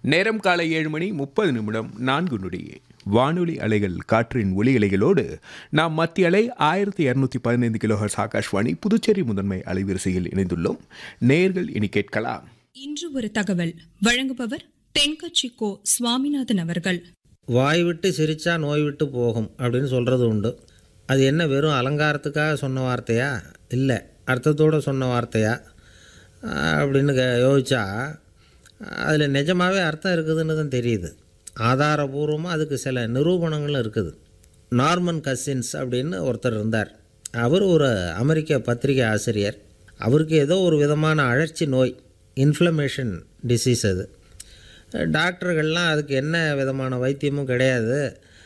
நேரம் காலை ஏழு மணி முப்பது நிமிடம் நான்கு நொடி வானொலி அலைகள் காற்றின் ஒலி அலைகளோடு நாம் மத்திய அலை ஆயிரத்தி இரநூத்தி பதினைந்து கிலோஹர்ஸ் ஆகாஷ்வாணி புதுச்சேரி முதன்மை அலைவரிசையில் இணைந்துள்ளோம் நேர்கள் இனி கேட்கலாம் இன்று ஒரு தகவல் வழங்குபவர் தென்கட்சி கோ சுவாமிநாதன் அவர்கள் வாய் விட்டு சிரிச்சா நோய் விட்டு போகும் அப்படின்னு சொல்கிறது உண்டு அது என்ன வெறும் அலங்காரத்துக்காக சொன்ன வார்த்தையா இல்லை அர்த்தத்தோடு சொன்ன வார்த்தையா ஆஹ் அப்படின்னு கே யோசிச்சா அதில் நிஜமாகவே அர்த்தம் இருக்குதுன்னு தான் தெரியுது ஆதாரபூர்வமாக அதுக்கு சில நிரூபணங்களும் இருக்குது நார்மன் கசின்ஸ் அப்படின்னு ஒருத்தர் இருந்தார் அவர் ஒரு அமெரிக்க பத்திரிகை ஆசிரியர் அவருக்கு ஏதோ ஒரு விதமான அழற்சி நோய் இன்ஃப்ளமேஷன் டிசீஸ் அது டாக்டர்கள்லாம் அதுக்கு என்ன விதமான வைத்தியமும் கிடையாது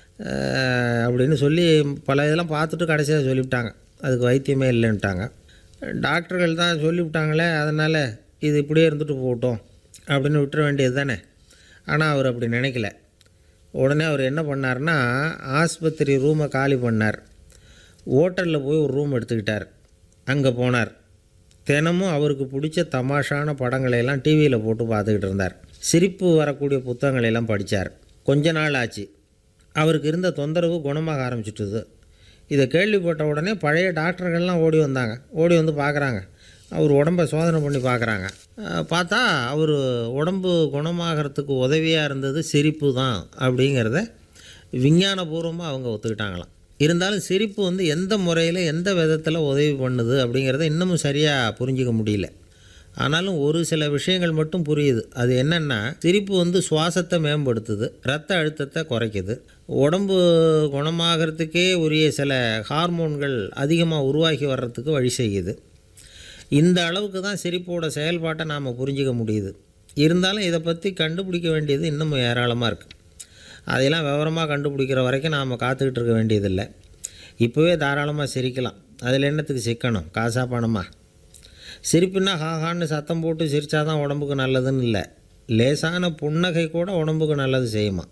அஹ், அப்படின்னு சொல்லி பல இதெல்லாம் பார்த்துட்டு கடைசியாக சொல்லிவிட்டாங்க அதுக்கு வைத்தியமே இல்லைன்ட்டாங்க டாக்டர்கள் தான் சொல்லிவிட்டாங்களே அதனால் இது இப்படியே இருந்துட்டு போகட்டும் அப்படின்னு விட்டுற வேண்டியது தானே ஆனால் அவர் அப்படி நினைக்கல உடனே அவர் என்ன பண்ணார்னா ஆஸ்பத்திரி ரூமை காலி பண்ணார் ஹோட்டலில் போய் ஒரு ரூம் எடுத்துக்கிட்டார் அங்கே போனார் தினமும் அவருக்கு பிடிச்ச தமாஷான படங்களை எல்லாம் டிவியில் போட்டு பார்த்துக்கிட்டு இருந்தார் சிரிப்பு வரக்கூடிய புத்தகங்களை எல்லாம் படித்தார் கொஞ்ச நாள் ஆச்சு அவருக்கு இருந்த தொந்தரவு குணமாக ஆரம்பிச்சிட்டுது இதை கேள்விப்பட்ட உடனே பழைய டாக்டர்கள்லாம் ஓடி வந்தாங்க ஓடி வந்து பார்க்குறாங்க அவர் உடம்பை சோதனை பண்ணி பார்க்குறாங்க அஹ் பார்த்தா அவர் உடம்பு குணமாகறதுக்கு உதவியாக இருந்தது சிரிப்பு தான் அப்படிங்கிறத விஞ்ஞானபூர்வமாக அவங்க ஒத்துக்கிட்டாங்களாம் இருந்தாலும் சிரிப்பு வந்து எந்த முறையில் எந்த விதத்தில் உதவி பண்ணுது அப்படிங்கிறத இன்னமும் சரியாக புரிஞ்சிக்க முடியல ஆனாலும் ஒரு சில விஷயங்கள் மட்டும் புரியுது அது என்னென்னா சிரிப்பு வந்து சுவாசத்தை மேம்படுத்துது ரத்த அழுத்தத்தை குறைக்குது உடம்பு குணமாகறதுக்கே உரிய சில ஹார்மோன்கள் அதிகமாக உருவாகி வர்றதுக்கு வழி செய்யுது இந்த அளவுக்கு தான் சிரிப்போட செயல்பாட்டை நாம் புரிஞ்சிக்க முடியுது இருந்தாலும் இதை பற்றி கண்டுபிடிக்க வேண்டியது இன்னமும் ஏராளமாக இருக்குது அதையெல்லாம் விவரமாக கண்டுபிடிக்கிற வரைக்கும் நாம் காத்துக்கிட்டு இருக்க வேண்டியதில்லை இப்போவே தாராளமாக சிரிக்கலாம் அதில் என்னத்துக்கு சிக்கணும் காசா பணமா சிரிப்புன்னா ஹாஹான்னு சத்தம் போட்டு சிரித்தா தான் உடம்புக்கு நல்லதுன்னு இல்லை லேசான புன்னகை கூட உடம்புக்கு நல்லது செய்யுமா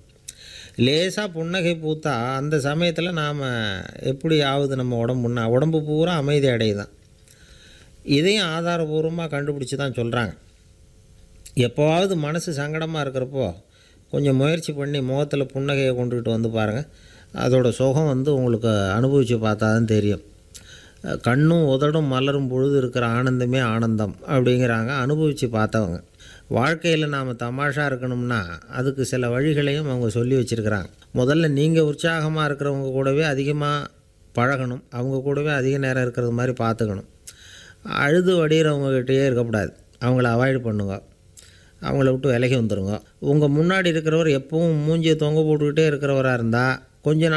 லேசாக புன்னகை பூத்தா அந்த சமயத்தில் நாம் எப்படி ஆகுது நம்ம உடம்புன்னா உடம்பு பூரா அமைதி அடையுதான் இதையும் ஆதாரபூர்வமாக கண்டுபிடிச்சி தான் சொல்கிறாங்க எப்போவாவது மனசு சங்கடமாக இருக்கிறப்போ கொஞ்சம் முயற்சி பண்ணி முகத்தில் புன்னகையை கொண்டுகிட்டு வந்து பாருங்கள் அதோட சுகம் வந்து உங்களுக்கு அனுபவித்து பார்த்தா தான் தெரியும் அஹ் கண்ணும் உதடும் மலரும் பொழுது இருக்கிற ஆனந்தமே ஆனந்தம் அப்படிங்கிறாங்க அனுபவித்து பார்த்தவங்க வாழ்க்கையில் நாம் தமாஷா இருக்கணும்னா அதுக்கு சில வழிகளையும் அவங்க சொல்லி வச்சுருக்கிறாங்க முதல்ல நீங்கள் உற்சாகமாக இருக்கிறவங்க கூடவே அதிகமாக பழகணும் அவங்க கூடவே அதிக நேரம் இருக்கிறது மாதிரி பார்த்துக்கணும் அழுது வடிகிறவங்ககிட்டயே இருக்கக்கூடாது அவங்கள அவாய்ட் பண்ணுங்க அவங்கள விட்டு விலகி வந்துடுங்க உங்கள் முன்னாடி இருக்கிறவர் எப்பவும் மூஞ்சியை தொங்க போட்டுக்கிட்டே இருக்கிறவராக இருந்தால் கொஞ்ச நாள்